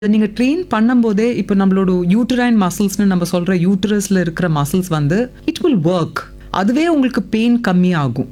நீங்க ட்ரெயின் பண்ணும்போதே இப்போ நம்மளோட யூட்டரைன் மசில்ஸ்னு நம்ம சொல்ற யூட்டரஸ்ல இருக்கிற மசில்ஸ் வந்து இட் வில் ஒர்க் அதுவே உங்களுக்கு பெயின் கம்மியாகும்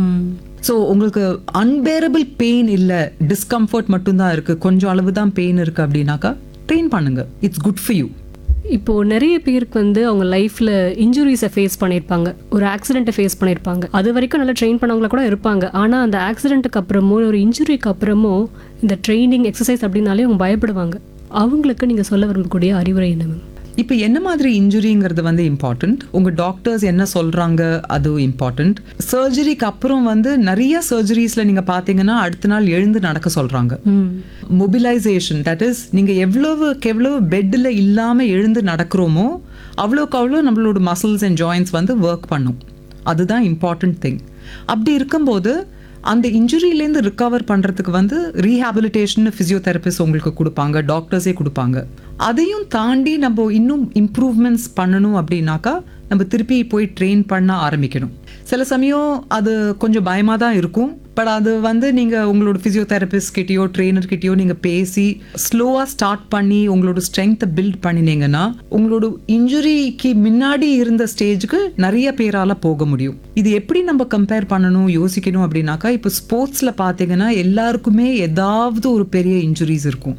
ஸோ உங்களுக்கு அன்பேரபிள் பெயின் இல்லை டிஸ்கம்ஃபர்ட் மட்டும்தான் இருக்கு கொஞ்சம் அளவு தான் பெயின் இருக்கு அப்படின்னாக்கா ட்ரெயின் பண்ணுங்க இட்ஸ் குட் ஃபார் யூ இப்போ நிறைய பேருக்கு வந்து அவங்க லைஃப்ல இன்ஜுரிஸை ஃபேஸ் பண்ணியிருப்பாங்க ஒரு ஆக்சிடென்ட்டை ஃபேஸ் பண்ணியிருப்பாங்க அது வரைக்கும் நல்லா ட்ரெயின் பண்ணவங்கள கூட இருப்பாங்க ஆனால் அந்த ஆக்சிடென்ட்டுக்கு அப்புறமோ ஒரு இன்ஜுரிக்கு அப்புறமோ இந்த ட்ரைனிங் எக்ஸசைஸ் அப்படின்னாலே அவங்க பயப்படுவாங்க அவங்களுக்கு நீங்கள் சொல்ல விரும்பக்கூடிய அறிவுரை என்ன மேம் இப்போ என்ன மாதிரி இன்ஜுரிங்கிறது வந்து இம்பார்ட்டண்ட் உங்க டாக்டர்ஸ் என்ன சொல்றாங்க அது இம்பார்ட்டண்ட் சர்ஜரிக்கு அப்புறம் வந்து நிறைய சர்ஜரிஸ்ல நீங்க பாத்தீங்கன்னா அடுத்த நாள் எழுந்து நடக்க சொல்றாங்க மொபிலைசேஷன் தட் இஸ் நீங்க எவ்வளவுக்கு எவ்வளவு பெட்ல இல்லாம எழுந்து நடக்கிறோமோ அவ்வளோக்கு அவ்வளோ நம்மளோட மசில்ஸ் அண்ட் ஜாயின்ஸ் வந்து ஒர்க் பண்ணும் அதுதான் இம்பார்ட்டன்ட் திங் அப்படி இருக்கும்போது அந்த இன்ஜுரியிலேருந்து ரிகவர் பண்ணுறதுக்கு வந்து ரீஹாபிலிட்டேஷன் ஃபிசியோதெரபிஸ்ட் உங்களுக்கு கொடுப்பாங்க டாக்டர்ஸே கொடுப்பாங்க அதையும் தாண்டி நம்ம இன்னும் இம்ப்ரூவ்மெண்ட்ஸ் பண்ணணும் அப்படின்னாக்கா நம்ம திருப்பி போய் ட்ரெயின் பண்ண ஆரம்பிக்கணும் சில சமயம் அது கொஞ்சம் பயமாக தான் இருக்கும் பட் அது வந்து நீங்கள் உங்களோட ஃபிசியோதெரபிஸ்ட் கிட்டேயோ ட்ரெயினர் கிட்டேயோ நீங்கள் பேசி ஸ்லோவாக ஸ்டார்ட் பண்ணி உங்களோட ஸ்ட்ரென்த்தை பில்ட் பண்ணினீங்கன்னா உங்களோட இன்ஜுரிக்கு முன்னாடி இருந்த ஸ்டேஜுக்கு நிறைய பேரால போக முடியும் இது எப்படி நம்ம கம்பேர் பண்ணணும் யோசிக்கணும் அப்படின்னாக்கா இப்போ ஸ்போர்ட்ஸில் பார்த்தீங்கன்னா எல்லாருக்குமே ஏதாவது ஒரு பெரிய இன்ஜுரிஸ் இருக்கும்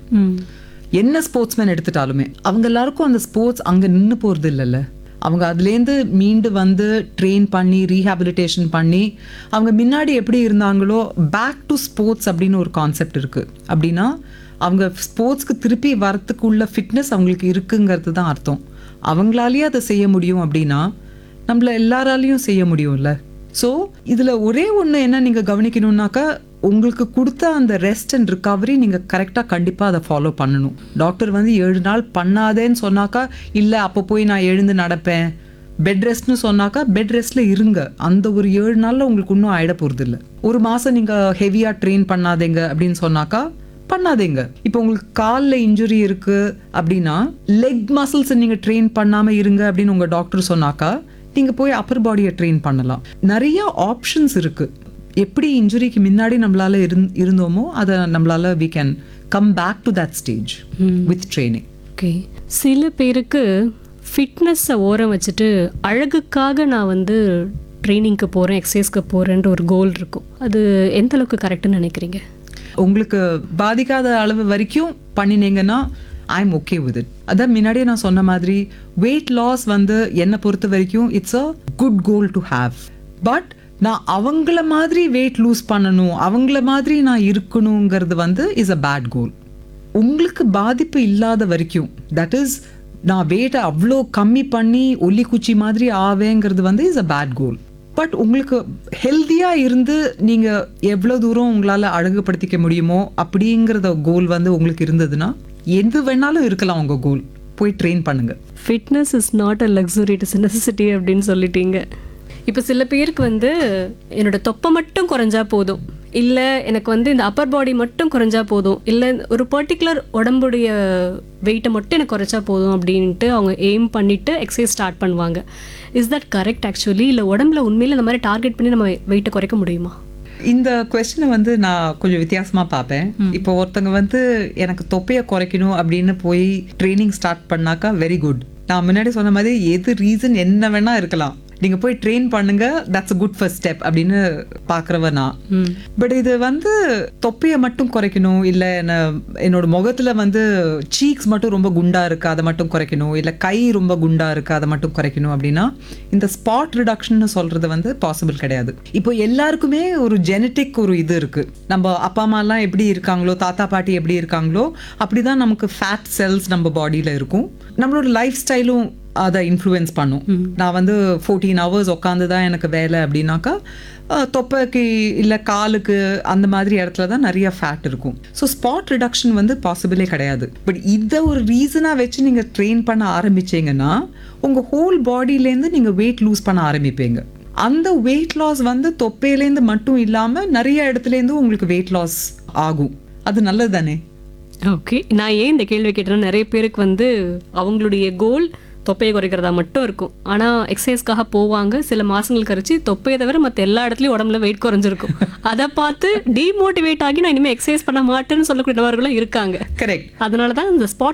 என்ன ஸ்போர்ட்ஸ்மேன் எடுத்துட்டாலுமே அவங்க எல்லாருக்கும் அந்த ஸ்போர்ட்ஸ் அங்கே நின்று போகிறது இல்லைல்ல அவங்க அதுலேருந்து மீண்டு வந்து ட்ரெயின் பண்ணி ரீஹாபிலிட்டேஷன் பண்ணி அவங்க முன்னாடி எப்படி இருந்தாங்களோ பேக் டு ஸ்போர்ட்ஸ் அப்படின்னு ஒரு கான்செப்ட் இருக்குது அப்படின்னா அவங்க ஸ்போர்ட்ஸ்க்கு திருப்பி வரத்துக்குள்ள ஃபிட்னஸ் அவங்களுக்கு இருக்குங்கிறது தான் அர்த்தம் அவங்களாலேயே அதை செய்ய முடியும் அப்படின்னா நம்மள எல்லாராலையும் செய்ய முடியும்ல ஸோ இதில் ஒரே ஒன்று என்ன நீங்கள் கவனிக்கணும்னாக்கா உங்களுக்கு கொடுத்த அந்த ரெஸ்ட் அண்ட் ரிகவரி நீங்கள் கரெக்டாக கண்டிப்பாக அதை ஃபாலோ பண்ணணும் டாக்டர் வந்து ஏழு நாள் பண்ணாதேன்னு சொன்னாக்கா இல்லை அப்போ போய் நான் எழுந்து நடப்பேன் பெட் ரெஸ்ட்னு சொன்னாக்கா பெட் ரெஸ்ட்ல இருங்க அந்த ஒரு ஏழு நாளில் உங்களுக்கு இன்னும் ஆயிட போகிறது இல்லை ஒரு மாதம் நீங்கள் ஹெவியாக ட்ரெயின் பண்ணாதீங்க அப்படின்னு சொன்னாக்கா பண்ணாதீங்க இப்போ உங்களுக்கு காலில் இன்ஜுரி இருக்கு அப்படின்னா லெக் மசில்ஸ் நீங்கள் ட்ரெயின் பண்ணாமல் இருங்க அப்படின்னு உங்கள் டாக்டர் சொன்னாக்கா நீங்கள் போய் அப்பர் பாடியை ட்ரெயின் பண்ணலாம் நிறைய ஆப்ஷன்ஸ் இருக்கு எப்படி இன்ஜுரிக்கு முன்னாடி நம்மளால இருந் இருந்தோமோ அதை நம்மளால we can come back to that stage with training okay சில பேருக்கு ஃபிட்னஸை ஓரம் வச்சுட்டு அழகுக்காக நான் வந்து ட்ரைனிங்க்கு போகிறேன் எக்ஸசைஸ்க்கு போகிறேன்ற ஒரு கோல் இருக்கும் அது எந்த அளவுக்கு கரெக்டுன்னு நினைக்கிறீங்க உங்களுக்கு பாதிக்காத அளவு வரைக்கும் பண்ணினீங்கன்னா I am okay with it அதான் முன்னாடியே நான் சொன்ன மாதிரி வெயிட் லாஸ் வந்து என்னை பொறுத்த வரைக்கும் it's a good goal to have but நான் அவங்கள மாதிரி வெயிட் லூஸ் பண்ணணும் அவங்கள மாதிரி நான் இருக்கணுங்கிறது வந்து இஸ் அ பேட் கோல் உங்களுக்கு பாதிப்பு இல்லாத வரைக்கும் தட் இஸ் நான் வெயிட்டை அவ்வளோ கம்மி பண்ணி ஒல்லி குச்சி மாதிரி ஆவேங்கிறது வந்து is a bad goal but உங்களுக்கு ஹெல்த்தியாக இருந்து நீங்கள் எவ்வளோ தூரம் உங்களால் அழகுபடுத்திக்க முடியுமோ அப்படிங்கிறத கோல் வந்து உங்களுக்கு இருந்ததுன்னா எது வேணாலும் இருக்கலாம் உங்கள் கோல் போய் ட்ரெயின் பண்ணுங்க fitness is not a luxury it is necessity அப்படின்னு சொல்லிட்டீங்க இப்போ சில பேருக்கு வந்து என்னோட தொப்பை மட்டும் குறைஞ்சா போதும் இல்லை எனக்கு வந்து இந்த அப்பர் பாடி மட்டும் குறைஞ்சா போதும் இல்லை ஒரு பர்டிகுலர் உடம்புடைய வெயிட்டை மட்டும் எனக்கு குறைச்சா போதும் அப்படின்ட்டு அவங்க எய்ம் பண்ணிட்டு எக்ஸசைஸ் ஸ்டார்ட் பண்ணுவாங்க இஸ் தட் கரெக்ட் ஆக்சுவலி இல்லை உடம்புல உண்மையில இந்த மாதிரி டார்கெட் பண்ணி நம்ம வெயிட்டை குறைக்க முடியுமா இந்த கொஸ்டினை வந்து நான் கொஞ்சம் வித்தியாசமா பார்ப்பேன் இப்போ ஒருத்தங்க வந்து எனக்கு தொப்பையை குறைக்கணும் அப்படின்னு போய் ட்ரைனிங் ஸ்டார்ட் பண்ணாக்கா வெரி குட் நான் முன்னாடி சொன்ன மாதிரி எது ரீசன் என்ன வேணா இருக்கலாம் நீங்க போய் ட்ரெயின் பண்ணுங்க that's a good first step அப்படின்னு பாக்குறவ நான் பட் இது வந்து தொப்பையை மட்டும் குறைக்கணும் இல்ல என்ன என்னோட முகத்துல வந்து சீக்ஸ் மட்டும் ரொம்ப குண்டா இருக்கு அதை மட்டும் குறைக்கணும் இல்ல கை ரொம்ப குண்டா இருக்கு அதை மட்டும் குறைக்கணும் அப்படின்னா இந்த ஸ்பாட் ரிடக்ஷன் சொல்றது வந்து பாசிபிள் கிடையாது இப்போ எல்லாருக்குமே ஒரு ஜெனட்டிக் ஒரு இது இருக்கு நம்ம அப்பா அம்மாலாம் எப்படி இருக்காங்களோ தாத்தா பாட்டி எப்படி இருக்காங்களோ அப்படிதான் நமக்கு ஃபேட் செல்ஸ் நம்ம பாடியில இருக்கும் நம்மளோட லைஃப் ஸ்டைலும் அதை இன்ஃப்ளூயன்ஸ் பண்ணும் நான் வந்து ஃபோர்டீன் ஹவர்ஸ் உட்காந்து தான் எனக்கு வேலை அப்படின்னாக்கா அஹ், தொப்பைக்கு இல்லை காலுக்கு அந்த மாதிரி இடத்துல தான் நிறைய ஃபேட் இருக்கும் ஸோ ஸ்பாட் ரிடக்ஷன் வந்து பாசிபிளே கிடையாது பட் இதை ஒரு ரீசனாக வச்சு நீங்கள் ட்ரெயின் பண்ண ஆரம்பிச்சீங்கன்னா உங்கள் ஹோல் பாடியிலேருந்து நீங்கள் வெயிட் லூஸ் பண்ண ஆரம்பிப்பீங்க அந்த வெயிட் லாஸ் வந்து தொப்பையிலேருந்து மட்டும் இல்லாமல் நிறைய இடத்துலேருந்து உங்களுக்கு வெயிட் லாஸ் ஆகும் அது நல்லது தானே ஓகே நான் ஏன் இந்த கேள்வி கேட்டேன்னா நிறைய பேருக்கு வந்து அவங்களுடைய கோல் தொப்பையை குறைக்கிறதா மட்டும் இருக்கும் ஆனால் எக்ஸசைஸ்க்காக போவாங்க சில மாசங்கள் கழிச்சு தொப்பையை தவிர மற்ற எல்லா இடத்துலையும் உடம்புல வெயிட் குறைஞ்சிருக்கும் அதை பார்த்து டிமோட்டிவேட் ஆகி நான் இனிமேல் எக்ஸசைஸ் பண்ண மாட்டேன்னு சொல்லக்கூடியவர்களும் இருக்காங்க கரெக்ட் அதனால தான் இந்த ஸ்பாட்